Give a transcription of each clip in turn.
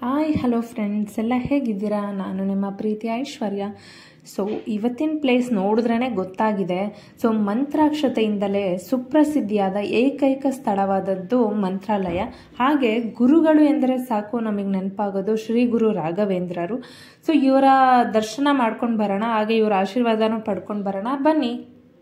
hi hello friends ಎಲ್ಲ ಹೇಗಿದ್ದೀರಾ ನಾನು ನಿಮ್ಮ ಪ್ರೀತಿ ಐಶ್ವರ್ಯ ಸೊ ಇವತ್ತಿನ ಪ್ಲೇಸ್ ನೋಡಿದ್ರೇ ಗೊತ್ತಾಗಿದೆ ಸೊ ಮಂತ್ರಾಕ್ಷತೆಯಿಂದಲೇ ಸುಪ್ರಸಿದ್ಧಿಯಾದ ಏಕೈಕ ಸ್ಥಳವಾದದ್ದು ಮಂತ್ರಾಲಯ ಹಾಗೆ ಗುರುಗಳು ಎಂದರೆ ಸಾಕು ನಮಗೆ ನೆನಪಾಗೋದು ಶ್ರೀ ಗುರು ರಾಘವೇಂದ್ರರು ಸೊ ಇವರ ದರ್ಶನ ಮಾಡ್ಕೊಂಡು ಬರೋಣ ಹಾಗೆ ಇವರ ಆಶೀರ್ವಾದನೂ ಪಡ್ಕೊಂಡು ಬರೋಣ ಬನ್ನಿ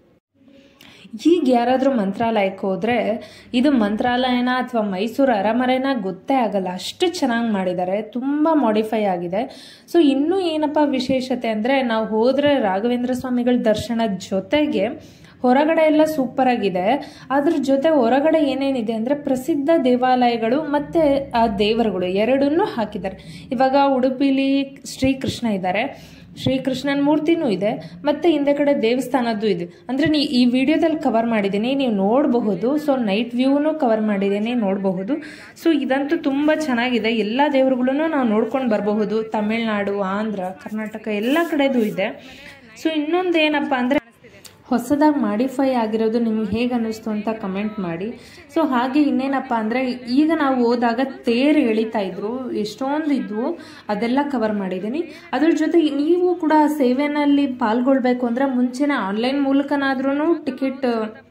ಈಗ ಯಾರಾದರೂ ಮಂತ್ರಾಲಯಕ್ಕೆ ಹೋದರೆ ಇದು ಮಂತ್ರಾಲಯನ ಅಥವಾ ಮೈಸೂರು ಅರಮನೆನ ಗೊತ್ತೇ ಆಗಲ್ಲ ಅಷ್ಟು ಚೆನ್ನಾಗಿ ಮಾಡಿದ್ದಾರೆ ತುಂಬ ಮಾಡಿಫೈ ಆಗಿದೆ ಸೊ ಇನ್ನೂ ಏನಪ್ಪ ವಿಶೇಷತೆ ಅಂದರೆ ನಾವು ಹೋದರೆ ರಾಘವೇಂದ್ರ ಸ್ವಾಮಿಗಳ ದರ್ಶನದ ಜೊತೆಗೆ ಹೊರಗಡೆ ಎಲ್ಲ ಸೂಪರ್ ಆಗಿದೆ ಅದ್ರ ಜೊತೆ ಹೊರಗಡೆ ಏನೇನಿದೆ ಅಂದರೆ ಪ್ರಸಿದ್ಧ ದೇವಾಲಯಗಳು ಮತ್ತು ಆ ದೇವರುಗಳು ಎರಡನ್ನೂ ಹಾಕಿದ್ದಾರೆ ಇವಾಗ ಉಡುಪಿಲಿ ಶ್ರೀಕೃಷ್ಣ ಇದ್ದಾರೆ ಶ್ರೀಕೃಷ್ಣನ ಮೂರ್ತಿನೂ ಇದೆ ಮತ್ತು ಹಿಂದೆ ಕಡೆ ದೇವಸ್ಥಾನದ್ದು ಇದೆ ಅಂದರೆ ನೀ ಈ ವಿಡಿಯೋದಲ್ಲಿ ಕವರ್ ಮಾಡಿದ್ದೀನಿ ನೀವು ನೋಡಬಹುದು ಸೊ ನೈಟ್ ವ್ಯೂನು ಕವರ್ ಮಾಡಿದ್ದೀನಿ ನೋಡಬಹುದು ಸೊ ಇದಂತೂ ತುಂಬ ಚೆನ್ನಾಗಿದೆ ಎಲ್ಲ ದೇವರುಗಳನ್ನು ನಾವು ನೋಡ್ಕೊಂಡು ಬರಬಹುದು ತಮಿಳ್ನಾಡು ಆಂಧ್ರ ಕರ್ನಾಟಕ ಎಲ್ಲ ಕಡೆದು ಇದೆ ಸೊ ಇನ್ನೊಂದು ಏನಪ್ಪ ಅಂದರೆ ಹೊಸದಾಗಿ ಮಾಡಿಫೈ ಆಗಿರೋದು ನಿಮ್ಗೆ ಹೇಗೆ ಅನ್ನಿಸ್ತು ಅಂತ ಕಮೆಂಟ್ ಮಾಡಿ ಸೊ ಹಾಗೆ ಇನ್ನೇನಪ್ಪ ಅಂದರೆ ಈಗ ನಾವು ಹೋದಾಗ ತೇರು ಎಳಿತಾ ಇದ್ರು ಎಷ್ಟೊಂದು ಇದ್ವು ಅದೆಲ್ಲ ಕವರ್ ಮಾಡಿದ್ದೀನಿ ಅದ್ರ ಜೊತೆ ನೀವು ಕೂಡ ಸೇವೆನಲ್ಲಿ ಪಾಲ್ಗೊಳ್ಬೇಕು ಅಂದರೆ ಮುಂಚೆನೇ ಆನ್ಲೈನ್ ಮೂಲಕನಾದ್ರೂ ಟಿಕೆಟ್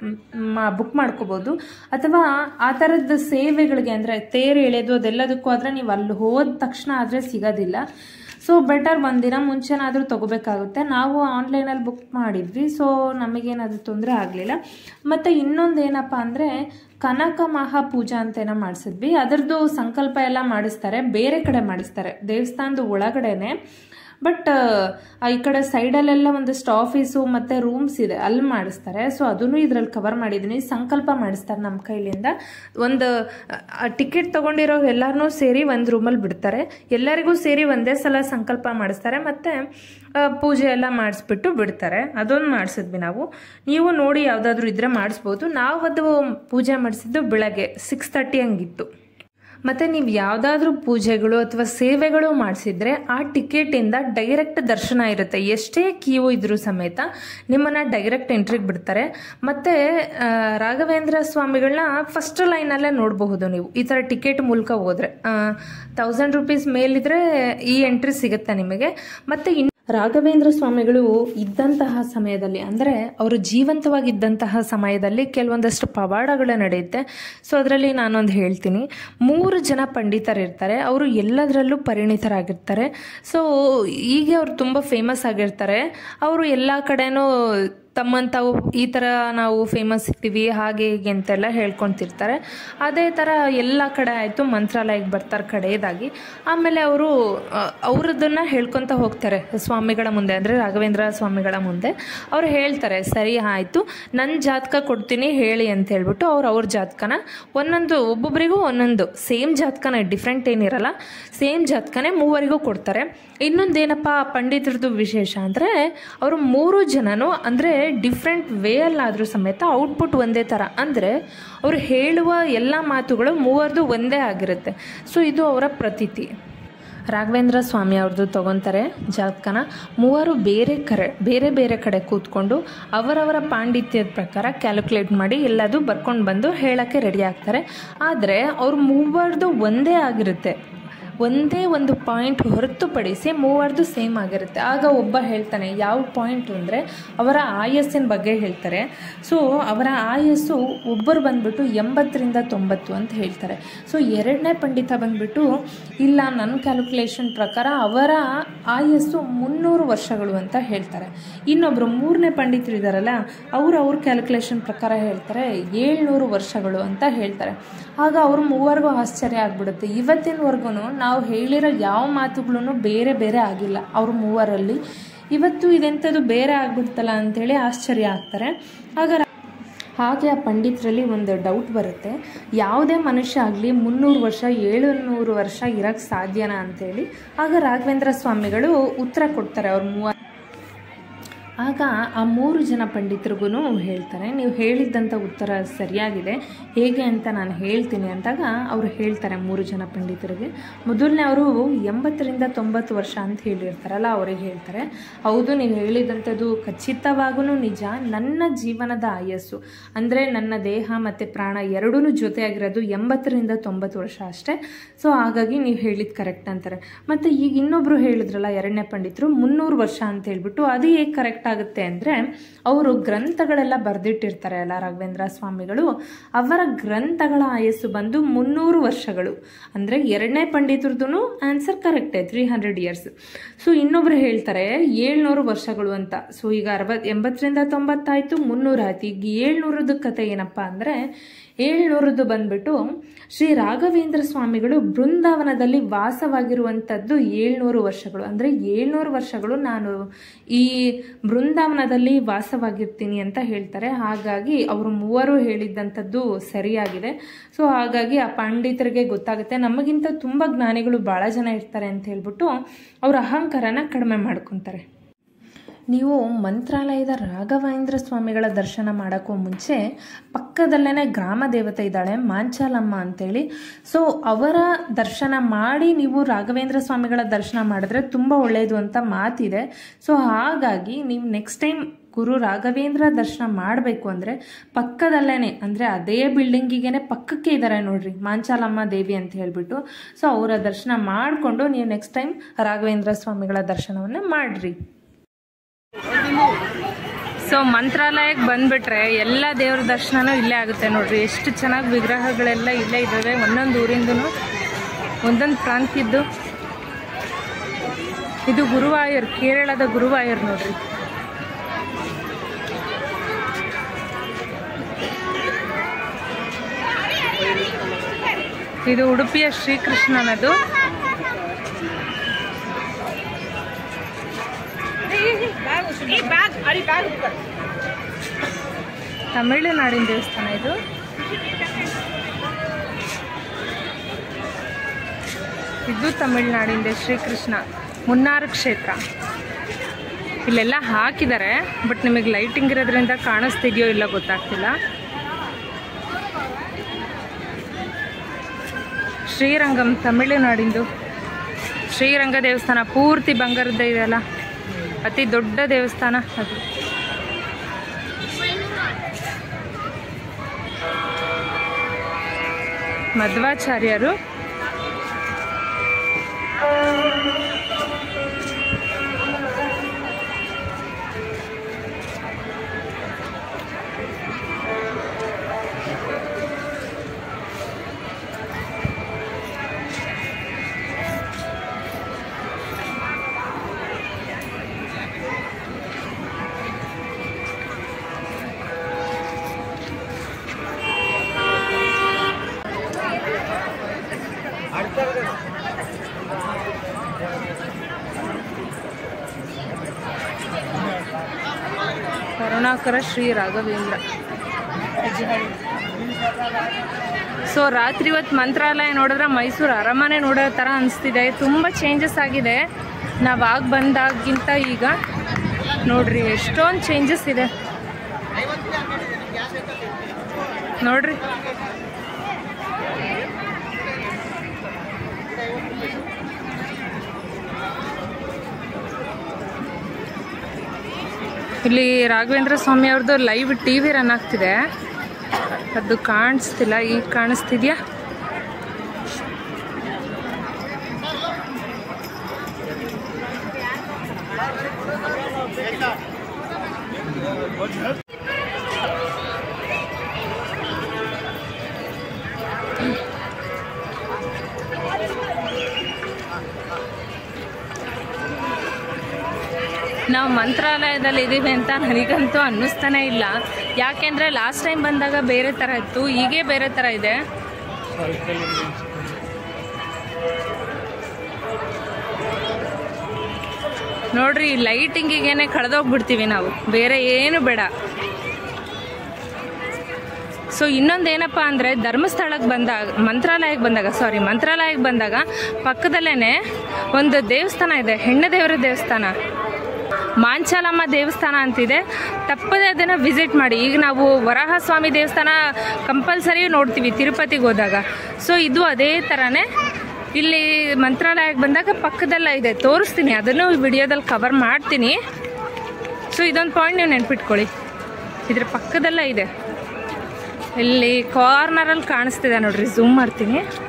ಬುಕ್ ಮಾಡ್ಕೋಬೋದು ಅಥವಾ ಆ ಥರದ ಸೇವೆಗಳಿಗೆ ಅಂದರೆ ತೇರು ಎಳೆದು ಅದೆಲ್ಲದಕ್ಕೂ ಆದರೆ ನೀವು ಅಲ್ಲಿ ಹೋದ ತಕ್ಷಣ ಆದರೆ ಸಿಗೋದಿಲ್ಲ ಸೊ ಬೆಟರ್ ಒಂದಿನ ಮುಂಚೆನಾದರೂ ತೊಗೋಬೇಕಾಗುತ್ತೆ ನಾವು ಆನ್ಲೈನಲ್ಲಿ ಬುಕ್ ಮಾಡಿದ್ವಿ ಸೊ ನಮಗೇನಾದರೂ ತೊಂದರೆ ಆಗಲಿಲ್ಲ ಮತ್ತು ಇನ್ನೊಂದು ಏನಪ್ಪ ಅಂದರೆ ಕನಕ ಮಹಾಪೂಜಾ ಅಂತೇನೋ ಮಾಡಿಸಿದ್ವಿ ಅದರದ್ದು ಸಂಕಲ್ಪ ಎಲ್ಲ ಮಾಡಿಸ್ತಾರೆ ಬೇರೆ ಕಡೆ ಮಾಡಿಸ್ತಾರೆ ದೇವಸ್ಥಾನದ ಒಳಗಡೆನೆ ಬಟ್ ಈ ಕಡೆ ಸೈಡಲ್ಲೆಲ್ಲ ಒಂದಷ್ಟು ಆಫೀಸು ಮತ್ತು ರೂಮ್ಸ್ ಇದೆ ಅಲ್ಲಿ ಮಾಡಿಸ್ತಾರೆ ಸೊ ಅದನ್ನು ಇದರಲ್ಲಿ ಕವರ್ ಮಾಡಿದ್ದೀನಿ ಸಂಕಲ್ಪ ಮಾಡಿಸ್ತಾರೆ ನಮ್ಮ ಕೈಲಿಂದ ಒಂದು ಟಿಕೆಟ್ ತೊಗೊಂಡಿರೋ ಎಲ್ಲರನ್ನೂ ಸೇರಿ ಒಂದು ರೂಮಲ್ಲಿ ಬಿಡ್ತಾರೆ ಎಲ್ಲರಿಗೂ ಸೇರಿ ಒಂದೇ ಸಲ ಸಂಕಲ್ಪ ಮಾಡಿಸ್ತಾರೆ ಮತ್ತು ಪೂಜೆ ಎಲ್ಲ ಮಾಡಿಸ್ಬಿಟ್ಟು ಬಿಡ್ತಾರೆ ಅದೊಂದು ಮಾಡಿಸಿದ್ವಿ ನಾವು ನೀವು ನೋಡಿ ಯಾವುದಾದ್ರೂ ಇದ್ದರೆ ಮಾಡಿಸ್ಬೋದು ನಾವು ಅದು ಪೂಜೆ ಮಾಡಿಸಿದ್ದು ಬೆಳಗ್ಗೆ ಸಿಕ್ಸ್ ತರ್ಟಿ ಹಂಗಿತ್ತು ಮತ್ತು ನೀವು ಯಾವುದಾದ್ರೂ ಪೂಜೆಗಳು ಅಥವಾ ಸೇವೆಗಳು ಮಾಡಿಸಿದ್ರೆ ಆ ಟಿಕೆಟಿಂದ ಡೈರೆಕ್ಟ್ ದರ್ಶನ ಇರುತ್ತೆ ಎಷ್ಟೇ ಕ್ಯೂ ಇದ್ರೂ ಸಮೇತ ನಿಮ್ಮನ್ನು ಡೈರೆಕ್ಟ್ ಎಂಟ್ರಿಗೆ ಬಿಡ್ತಾರೆ ಮತ್ತು ರಾಘವೇಂದ್ರ ಸ್ವಾಮಿಗಳನ್ನ ಫಸ್ಟ್ ಲೈನಲ್ಲೇ ನೋಡಬಹುದು ನೀವು ಈ ಥರ ಟಿಕೆಟ್ ಮೂಲಕ ಹೋದರೆ ತೌಸಂಡ್ ರುಪೀಸ್ ಮೇಲಿದ್ರೆ ಈ ಎಂಟ್ರಿ ಸಿಗುತ್ತೆ ನಿಮಗೆ ಮತ್ತು ಇನ್ನು ರಾಘವೇಂದ್ರ ಸ್ವಾಮಿಗಳು ಇದ್ದಂತಹ ಸಮಯದಲ್ಲಿ ಅಂದರೆ ಅವರು ಜೀವಂತವಾಗಿದ್ದಂತಹ ಸಮಯದಲ್ಲಿ ಕೆಲವೊಂದಷ್ಟು ಪವಾಡಗಳು ನಡೆಯುತ್ತೆ ಸೊ ಅದರಲ್ಲಿ ನಾನೊಂದು ಹೇಳ್ತೀನಿ ಮೂರು ಜನ ಪಂಡಿತರಿರ್ತಾರೆ ಅವರು ಎಲ್ಲದರಲ್ಲೂ ಪರಿಣಿತರಾಗಿರ್ತಾರೆ ಸೊ ಹೀಗೆ ಅವ್ರು ತುಂಬ ಫೇಮಸ್ ಆಗಿರ್ತಾರೆ ಅವರು ಎಲ್ಲ ಕಡೆನೂ ತಮ್ಮನ್ನು ತಾವು ಈ ಥರ ನಾವು ಫೇಮಸ್ ಇರ್ತೀವಿ ಹಾಗೆ ಹೀಗೆ ಅಂತೆಲ್ಲ ಹೇಳ್ಕೊತಿರ್ತಾರೆ ಅದೇ ಥರ ಎಲ್ಲ ಕಡೆ ಆಯಿತು ಮಂತ್ರಾಲಯಕ್ಕೆ ಬರ್ತಾರೆ ಕಡೆಯದಾಗಿ ಆಮೇಲೆ ಅವರು ಅವ್ರದ್ದನ್ನು ಹೇಳ್ಕೊತ ಹೋಗ್ತಾರೆ ಸ್ವಾಮಿಗಳ ಮುಂದೆ ಅಂದರೆ ರಾಘವೇಂದ್ರ ಸ್ವಾಮಿಗಳ ಮುಂದೆ ಅವ್ರು ಹೇಳ್ತಾರೆ ಸರಿ ಆಯಿತು ನನ್ನ ಜಾತಕ ಕೊಡ್ತೀನಿ ಹೇಳಿ ಅಂತ ಹೇಳ್ಬಿಟ್ಟು ಅವ್ರು ಅವ್ರ ಜಾತಕನ ಒಂದೊಂದು ಒಬ್ಬೊಬ್ಬರಿಗೂ ಒಂದೊಂದು ಸೇಮ್ ಜಾತಕನೇ ಡಿಫ್ರೆಂಟ್ ಏನಿರಲ್ಲ ಸೇಮ್ ಜಾತಕನೇ ಮೂವರಿಗೂ ಕೊಡ್ತಾರೆ ಇನ್ನೊಂದೇನಪ್ಪ ಪಂಡಿತರದ್ದು ವಿಶೇಷ ಅಂದರೆ ಅವರು ಮೂರು ಜನನು ಅಂದರೆ ಡಿಫ್ರೆಂಟ್ ವೇ ಅಲ್ಲಾದರೂ ಸಮೇತ ಔಟ್ಪುಟ್ ಒಂದೇ ಥರ ಅಂದರೆ ಅವರು ಹೇಳುವ ಎಲ್ಲ ಮಾತುಗಳು ಮೂವರದು ಒಂದೇ ಆಗಿರುತ್ತೆ ಸೊ ಇದು ಅವರ ಪ್ರತೀತಿ ರಾಘವೇಂದ್ರ ಸ್ವಾಮಿ ಅವ್ರದ್ದು ತೊಗೊತಾರೆ ಜಾತಕನ ಮೂವರು ಬೇರೆ ಕರೆ ಬೇರೆ ಬೇರೆ ಕಡೆ ಕೂತ್ಕೊಂಡು ಅವರವರ ಪಾಂಡಿತ್ಯದ ಪ್ರಕಾರ ಕ್ಯಾಲ್ಕುಲೇಟ್ ಮಾಡಿ ಎಲ್ಲದು ಬರ್ಕೊಂಡು ಬಂದು ಹೇಳೋಕ್ಕೆ ರೆಡಿ ಆಗ್ತಾರೆ ಆದರೆ ಅವ್ರ ಮೂವರದು ಒಂದೇ ಆಗಿರುತ್ತೆ ಒಂದೇ ಒಂದು ಪಾಯಿಂಟ್ ಹೊರತುಪಡಿಸಿ ಮೂವರದು ಸೇಮ್ ಆಗಿರುತ್ತೆ ಆಗ ಒಬ್ಬ ಹೇಳ್ತಾನೆ ಯಾವ ಪಾಯಿಂಟ್ ಅಂದರೆ ಅವರ ಆಯಸ್ಸಿನ ಬಗ್ಗೆ ಹೇಳ್ತಾರೆ ಸೊ ಅವರ ಆಯಸ್ಸು ಒಬ್ಬರು ಬಂದ್ಬಿಟ್ಟು ಎಂಬತ್ತರಿಂದ ತೊಂಬತ್ತು ಅಂತ ಹೇಳ್ತಾರೆ ಸೊ ಎರಡನೇ ಪಂಡಿತ ಬಂದ್ಬಿಟ್ಟು ಇಲ್ಲ ನನ್ನ ಕ್ಯಾಲ್ಕುಲೇಷನ್ ಪ್ರಕಾರ ಅವರ ಆಯಸ್ಸು ಮುನ್ನೂರು ವರ್ಷಗಳು ಅಂತ ಹೇಳ್ತಾರೆ ಇನ್ನೊಬ್ಬರು ಮೂರನೇ ಪಂಡಿತರು ಇದ್ದಾರಲ್ಲ ಅವರು ಅವ್ರ ಕ್ಯಾಲ್ಕುಲೇಷನ್ ಪ್ರಕಾರ ಹೇಳ್ತಾರೆ ಏಳ್ನೂರು ವರ್ಷಗಳು ಅಂತ ಹೇಳ್ತಾರೆ ಆಗ ಅವರು ಮೂವರಿಗೂ ಆಶ್ಚರ್ಯ ಆಗ್ಬಿಡುತ್ತೆ ಇವತ್ತಿನವರೆಗೂ ನಾವು ಹೇಳಿರೋ ಯಾವ ಮಾತುಗಳೂ ಬೇರೆ ಬೇರೆ ಆಗಿಲ್ಲ ಅವ್ರ ಮೂವರಲ್ಲಿ ಇವತ್ತು ಇದೆಂಥದ್ದು ಬೇರೆ ಆಗ್ಬಿಡ್ತಲ್ಲ ಅಂಥೇಳಿ ಆಶ್ಚರ್ಯ ಆಗ್ತಾರೆ ಆಗ ಹಾಗೆ ಆ ಪಂಡಿತರಲ್ಲಿ ಒಂದು ಡೌಟ್ ಬರುತ್ತೆ ಯಾವುದೇ ಮನುಷ್ಯ ಆಗಲಿ ಮುನ್ನೂರು ವರ್ಷ ಏಳುನೂರು ವರ್ಷ ಇರೋಕ್ಕೆ ಸಾಧ್ಯನಾ ಅಂತೇಳಿ ಆಗ ರಾಘವೇಂದ್ರ ಸ್ವಾಮಿಗಳು ಉತ್ತರ ಕೊಡ್ತಾರೆ ಅವ್ರ ಮೂವ ಆಗ ಆ ಮೂರು ಜನ ಪಂಡಿತರಿಗೂ ಹೇಳ್ತಾರೆ ನೀವು ಹೇಳಿದ್ದಂಥ ಉತ್ತರ ಸರಿಯಾಗಿದೆ ಹೇಗೆ ಅಂತ ನಾನು ಹೇಳ್ತೀನಿ ಅಂದಾಗ ಅವರು ಹೇಳ್ತಾರೆ ಮೂರು ಜನ ಪಂಡಿತರಿಗೆ ಮೊದಲನೇ ಅವರು ಎಂಬತ್ತರಿಂದ ತೊಂಬತ್ತು ವರ್ಷ ಅಂತ ಹೇಳಿರ್ತಾರಲ್ಲ ಅವರಿಗೆ ಹೇಳ್ತಾರೆ ಹೌದು ನೀವು ಹೇಳಿದಂಥದ್ದು ಖಚಿತವಾಗೂ ನಿಜ ನನ್ನ ಜೀವನದ ಆಯಸ್ಸು ಅಂದರೆ ನನ್ನ ದೇಹ ಮತ್ತು ಪ್ರಾಣ ಎರಡೂ ಜೊತೆಯಾಗಿರೋದು ಎಂಬತ್ತರಿಂದ ತೊಂಬತ್ತು ವರ್ಷ ಅಷ್ಟೇ ಸೊ ಹಾಗಾಗಿ ನೀವು ಹೇಳಿದ್ದು ಕರೆಕ್ಟ್ ಅಂತಾರೆ ಮತ್ತು ಈಗ ಇನ್ನೊಬ್ಬರು ಹೇಳಿದ್ರಲ್ಲ ಎರಡನೇ ಪಂಡಿತರು ಮುನ್ನೂರು ವರ್ಷ ಅಂತ ಹೇಳ್ಬಿಟ್ಟು ಅದು ಹೇಗೆ ಕರೆಕ್ಟ್ ಆಗುತ್ತೆ ಅಂದರೆ ಅವರು ಗ್ರಂಥಗಳೆಲ್ಲ ಬರೆದಿಟ್ಟಿರ್ತಾರೆ ಅಲ್ಲ ರಾಘವೇಂದ್ರ ಸ್ವಾಮಿಗಳು ಅವರ ಗ್ರಂಥಗಳ ಆಯಸ್ಸು ಬಂದು ಮುನ್ನೂರು ವರ್ಷಗಳು ಅಂದರೆ ಎರಡನೇ ಪಂಡಿತರದ್ದು ಆನ್ಸರ್ ಕರೆಕ್ಟೇ ತ್ರೀ ಹಂಡ್ರೆಡ್ ಇಯರ್ಸ್ ಸೊ ಇನ್ನೊಬ್ರು ಹೇಳ್ತಾರೆ ಏಳ್ನೂರು ವರ್ಷಗಳು ಅಂತ ಸೊ ಈಗ ಅರವತ್ ಎಂಬತ್ತರಿಂದ ತೊಂಬತ್ತಾಯಿತು ಮುನ್ನೂರು ಆಯ್ತು ಈಗ ಏಳ್ನೂರದ್ದು ಕತೆ ಏನಪ್ಪ ಅಂದರೆ ಏಳ್ನೂರದ್ದು ಬಂದ್ಬಿಟ್ಟು ಶ್ರೀ ರಾಘವೇಂದ್ರ ಸ್ವಾಮಿಗಳು ಬೃಂದಾವನದಲ್ಲಿ ವಾಸವಾಗಿರುವಂಥದ್ದು ಏಳ್ನೂರು ವರ್ಷಗಳು ಅಂದರೆ ಏಳ್ನೂರು ವರ್ಷಗಳು ನಾನು ಈ ಬೃಂದಾವನದಲ್ಲಿ ವಾಸವಾಗಿರ್ತೀನಿ ಅಂತ ಹೇಳ್ತಾರೆ ಹಾಗಾಗಿ ಅವರು ಮೂವರು ಹೇಳಿದ್ದಂಥದ್ದು ಸರಿಯಾಗಿದೆ ಸೊ ಹಾಗಾಗಿ ಆ ಪಂಡಿತರಿಗೆ ಗೊತ್ತಾಗುತ್ತೆ ನಮಗಿಂತ ತುಂಬ ಜ್ಞಾನಿಗಳು ಭಾಳ ಜನ ಇರ್ತಾರೆ ಅಂತ ಹೇಳ್ಬಿಟ್ಟು ಅವ್ರ ಅಹಂಕಾರನ ಕಡಿಮೆ ಮಾಡ್ಕೊತಾರೆ ನೀವು ಮಂತ್ರಾಲಯದ ರಾಘವೇಂದ್ರ ಸ್ವಾಮಿಗಳ ದರ್ಶನ ಮಾಡೋಕ್ಕೂ ಮುಂಚೆ ಪಕ್ಕದಲ್ಲೇ ಗ್ರಾಮ ದೇವತೆ ಇದ್ದಾಳೆ ಮಾಂಚಾಲಮ್ಮ ಅಂತೇಳಿ ಸೊ ಅವರ ದರ್ಶನ ಮಾಡಿ ನೀವು ರಾಘವೇಂದ್ರ ಸ್ವಾಮಿಗಳ ದರ್ಶನ ಮಾಡಿದ್ರೆ ತುಂಬ ಒಳ್ಳೆಯದು ಅಂತ ಮಾತಿದೆ ಸೊ ಹಾಗಾಗಿ ನೀವು ನೆಕ್ಸ್ಟ್ ಟೈಮ್ ಗುರು ರಾಘವೇಂದ್ರ ದರ್ಶನ ಮಾಡಬೇಕು ಅಂದರೆ ಪಕ್ಕದಲ್ಲೇ ಅಂದರೆ ಅದೇ ಬಿಲ್ಡಿಂಗಿಗೆ ಪಕ್ಕಕ್ಕೆ ಇದ್ದಾರೆ ನೋಡ್ರಿ ಮಾಂಚಾಲಮ್ಮ ದೇವಿ ಅಂತ ಹೇಳ್ಬಿಟ್ಟು ಸೊ ಅವರ ದರ್ಶನ ಮಾಡಿಕೊಂಡು ನೀವು ನೆಕ್ಸ್ಟ್ ಟೈಮ್ ರಾಘವೇಂದ್ರ ಸ್ವಾಮಿಗಳ ದರ್ಶನವನ್ನು ಮಾಡಿರಿ ಸೊ ಮಂತ್ರಾಲಯಕ್ಕೆ ಬಂದ್ಬಿಟ್ರೆ ಎಲ್ಲ ದೇವ್ರ ದರ್ಶನನೂ ಇಲ್ಲೇ ಆಗುತ್ತೆ ನೋಡ್ರಿ ಎಷ್ಟು ಚೆನ್ನಾಗಿ ವಿಗ್ರಹಗಳೆಲ್ಲ ಇಲ್ಲೇ ಇದ್ದಾವೆ ಒಂದೊಂದು ಊರಿಂದೂ ಒಂದೊಂದು ಪ್ರಾಂತ್ಯದ್ದು ಇದು ಗುರುವಾಯೂರ್ ಕೇರಳದ ಗುರುವಾಯೂರ್ ನೋಡ್ರಿ ಇದು ಉಡುಪಿಯ ಶ್ರೀಕೃಷ್ಣನದು ತಮಿಳುನಾಡಿನ ದೇವಸ್ಥಾನ ಇದು ಇದು ತಮಿಳುನಾಡಿಂದ ಶ್ರೀಕೃಷ್ಣ ಮುನ್ನಾರು ಕ್ಷೇತ್ರ ಇಲ್ಲೆಲ್ಲ ಹಾಕಿದ್ದಾರೆ ಬಟ್ ನಿಮಗೆ ಲೈಟಿಂಗ್ ಇರೋದ್ರಿಂದ ಕಾಣಿಸ್ತಿದೆಯೋ ಇಲ್ಲ ಗೊತ್ತಾಗ್ತಿಲ್ಲ ಶ್ರೀರಂಗಂ ತಮಿಳುನಾಡಿಂದು ಶ್ರೀರಂಗ ದೇವಸ್ಥಾನ ಪೂರ್ತಿ ಬಂಗಾರದ್ದೇ ಇದೆಯಲ್ಲ ಅತಿ ದೊಡ್ಡ ದೇವಸ್ಥಾನ ಅದು ಮಧ್ವಾಚಾರ್ಯರು ಕರುಣಾಕರ ಶ್ರೀ ರಾಘವೇಂದ್ರ ಸೊ ರಾತ್ರಿ ಹೊತ್ತು ಮಂತ್ರಾಲಯ ನೋಡಿದ್ರೆ ಮೈಸೂರು ಅರಮನೆ ನೋಡೋ ಥರ ಅನಿಸ್ತಿದೆ ತುಂಬ ಚೇಂಜಸ್ ಆಗಿದೆ ನಾವು ಆಗ ಬಂದಾಗಿಂತ ಈಗ ನೋಡ್ರಿ ಎಷ್ಟೊಂದು ಚೇಂಜಸ್ ಇದೆ ನೋಡ್ರಿ ಇಲ್ಲಿ ರಾಘವೇಂದ್ರ ಸ್ವಾಮಿ ಅವ್ರದ್ದು ಲೈವ್ ಟಿ ವಿ ರನ್ ಆಗ್ತಿದೆ ಅದು ಕಾಣಿಸ್ತಿಲ್ಲ ಈಗ ಕಾಣಿಸ್ತಿದ್ಯಾ ನಾವು ಮಂತ್ರಾಲಯದಲ್ಲಿ ಇದ್ದೀವಿ ಅಂತ ನನಗಂತೂ ಅನ್ನಿಸ್ತಾನೆ ಇಲ್ಲ ಯಾಕೆಂದರೆ ಲಾಸ್ಟ್ ಟೈಮ್ ಬಂದಾಗ ಬೇರೆ ಥರ ಇತ್ತು ಈಗೇ ಬೇರೆ ಥರ ಇದೆ ನೋಡ್ರಿ ಲೈಟಿಂಗಿಗೇನೆ ಕಳೆದೋಗ್ಬಿಡ್ತೀವಿ ನಾವು ಬೇರೆ ಏನು ಬೇಡ ಸೊ ಇನ್ನೊಂದು ಏನಪ್ಪ ಅಂದರೆ ಧರ್ಮಸ್ಥಳಕ್ಕೆ ಬಂದಾಗ ಮಂತ್ರಾಲಯಕ್ಕೆ ಬಂದಾಗ ಸಾರಿ ಮಂತ್ರಾಲಯಕ್ಕೆ ಬಂದಾಗ ಪಕ್ಕದಲ್ಲೇ ಒಂದು ದೇವಸ್ಥಾನ ಇದೆ ಹೆಣ್ಣು ದೇವರ ದೇವಸ್ಥಾನ ಮಾಂಚಾಲಮ್ಮ ದೇವಸ್ಥಾನ ಅಂತಿದೆ ತಪ್ಪದೆ ಅದನ್ನು ವಿಸಿಟ್ ಮಾಡಿ ಈಗ ನಾವು ವರಾಹ ಸ್ವಾಮಿ ದೇವಸ್ಥಾನ ಕಂಪಲ್ಸರಿ ನೋಡ್ತೀವಿ ತಿರುಪತಿಗೆ ಹೋದಾಗ ಸೊ ಇದು ಅದೇ ಥರನೇ ಇಲ್ಲಿ ಮಂತ್ರಾಲಯಕ್ಕೆ ಬಂದಾಗ ಪಕ್ಕದಲ್ಲ ಇದೆ ತೋರಿಸ್ತೀನಿ ಅದನ್ನು ವಿಡಿಯೋದಲ್ಲಿ ಕವರ್ ಮಾಡ್ತೀನಿ ಸೊ ಇದೊಂದು ಪಾಯಿಂಟ್ ನೀವು ನೆನ್ಪಿಟ್ಕೊಳ್ಳಿ ಇದ್ರ ಪಕ್ಕದಲ್ಲ ಇದೆ ಇಲ್ಲಿ ಕಾರ್ನರಲ್ಲಿ ಕಾಣಿಸ್ತಿದೆ ನೋಡ್ರಿ ಝೂಮ್ ಮಾಡ್ತೀನಿ